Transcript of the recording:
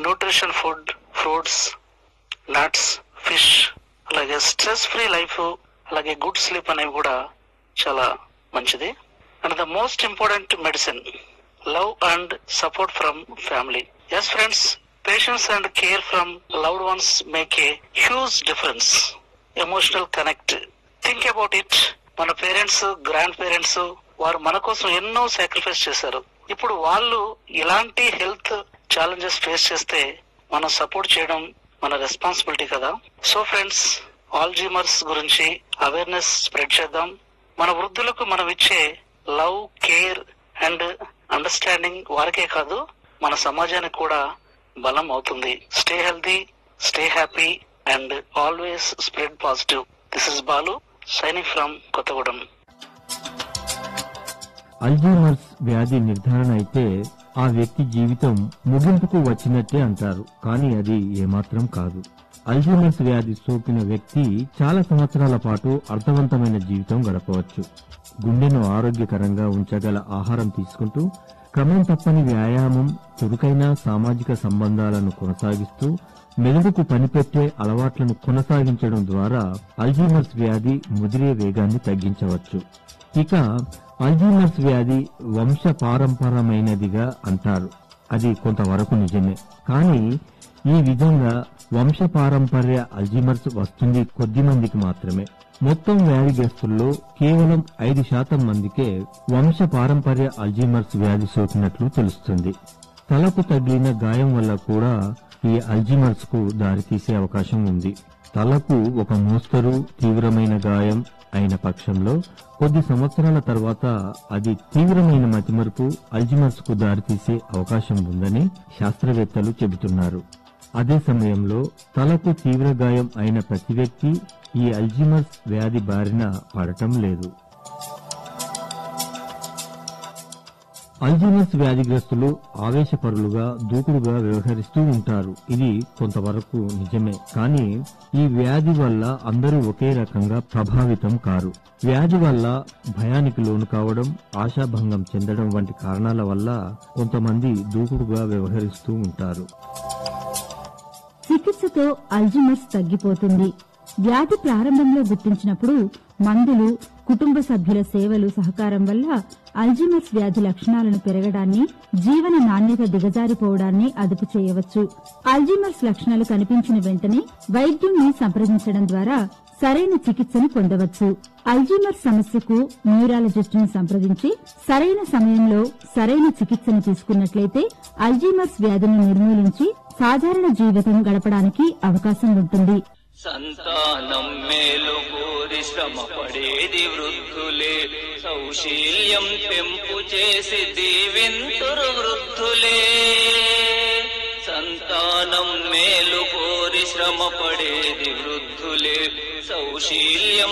nutrition food fruits nuts fish అలాగే stress free life అలాగే good sleep అనేవి కూడా చాలా మంచిది and the most important medicine love and support from family as friends patience and care from loved ones make a huge difference emotional connect think about it మన parents grandparents వారు మన కోసం ఎన్నో sacrifice చేశారు ఇప్పుడు వాళ్ళు ఇలాంటి health challenges face చేస్తే మనం సపోర్ట్ చేయడం మన రెస్పాన్సిబిలిటీ కదా సో ఫ్రెండ్స్ ఆల్జీమర్స్ గురించి అవేర్నెస్ స్ప్రెడ్ చేద్దాం మన వృద్ధులకు మనం ఇచ్చే లవ్ కేర్ అండ్ అండర్స్టాండింగ్ వారికే కాదు మన సమాజానికి కూడా బలం అవుతుంది stay healthy stay happy and always spread positive this is Balu signing from Kothagudem Alzheimer's వ్యాధి నిర్ధారణ అయితే ఆ వ్యక్తి జీవితం ముగింపుకు వచ్చినట్టే అంటారు కానీ అది ఏమాత్రం కాదు అల్జీమర్స్ వ్యాధి సోకిన వ్యక్తి చాలా సంవత్సరాల పాటు అర్థవంతమైన జీవితం గడపవచ్చు గుండెను ఆరోగ్యకరంగా ఉంచగల ఆహారం తీసుకుంటూ క్రమం తప్పని వ్యాయామం చురుకైన సామాజిక సంబంధాలను కొనసాగిస్తూ మెదడుకు పనిపెట్టే అలవాట్లను కొనసాగించడం ద్వారా అల్జీమర్స్ వ్యాధి ముదిరే వేగాన్ని తగ్గించవచ్చు ఇక అల్జీమర్స్ వ్యాధి వంశ పారంపరమైనదిగా అంటారు అది కొంతవరకు నిజమే కానీ ఈ విధంగా వంశ పారంపర్య అల్జీమర్స్ వస్తుంది కొద్ది మందికి మాత్రమే మొత్తం వ్యాధిగ్రస్తుల్లో కేవలం ఐదు శాతం మందికే వంశ పారంపర్య అల్జీమర్స్ వ్యాధి సోకినట్లు తెలుస్తుంది తలకు తగిలిన గాయం వల్ల కూడా ఈ అల్జీమర్స్ కు దారితీసే అవకాశం ఉంది తలకు ఒక మోస్తరు తీవ్రమైన గాయం అయిన పక్షంలో కొద్ది సంవత్సరాల తర్వాత అది తీవ్రమైన మతిమరుపు అల్జిమర్స్ కు దారితీసే అవకాశం ఉందని శాస్త్రవేత్తలు చెబుతున్నారు అదే సమయంలో తలకు తీవ్ర గాయం అయిన ప్రతి వ్యక్తి ఈ అల్జిమర్స్ వ్యాధి బారిన పడటం లేదు అల్జీమర్స్ వ్యాధిగ్రస్తులు ఆవేశపరులుగా దూకుడుగా వ్యవహరిస్తూ ఉంటారు ఇది కొంతవరకు నిజమే కానీ ఈ వ్యాధి వల్ల అందరూ ఒకే రకంగా ప్రభావితం కారు వ్యాధి వల్ల భయానికి లోను కావడం ఆశాభంగం చెందడం వంటి కారణాల వల్ల కొంతమంది దూకుడుగా వ్యవహరిస్తూ ఉంటారు చికిత్సతో అల్జిమర్స్ తగ్గిపోతుంది వ్యాధి ప్రారంభంలో గుర్తించినప్పుడు మందులు కుటుంబ సభ్యుల సేవలు సహకారం వల్ల అల్జిమర్స్ వ్యాధి లక్షణాలను పెరగడాన్ని జీవన నాణ్యత దిగజారిపోవడాన్ని అదుపు చేయవచ్చు అల్జిమర్స్ లక్షణాలు కనిపించిన వెంటనే వైద్యుణ్ణి సంప్రదించడం ద్వారా సరైన చికిత్సను పొందవచ్చు అల్జీమర్ సమస్యకు న్యూరాలజిస్టును సంప్రదించి సరైన సమయంలో సరైన చికిత్సను తీసుకున్నట్లయితే అల్జీమర్స్ వ్యాధిని నిర్మూలించి సాధారణ జీవితం గడపడానికి అవకాశం ఉంటుంది సంతానం మేలు కోరి శ్రమ పడేది వృద్ధులే సౌశీల్యం పెంపు చేసి దీవింతురు వృద్ధులే సంతానం మేలు కోరి శ్రమ పడేది వృద్ధులే సౌశీల్యం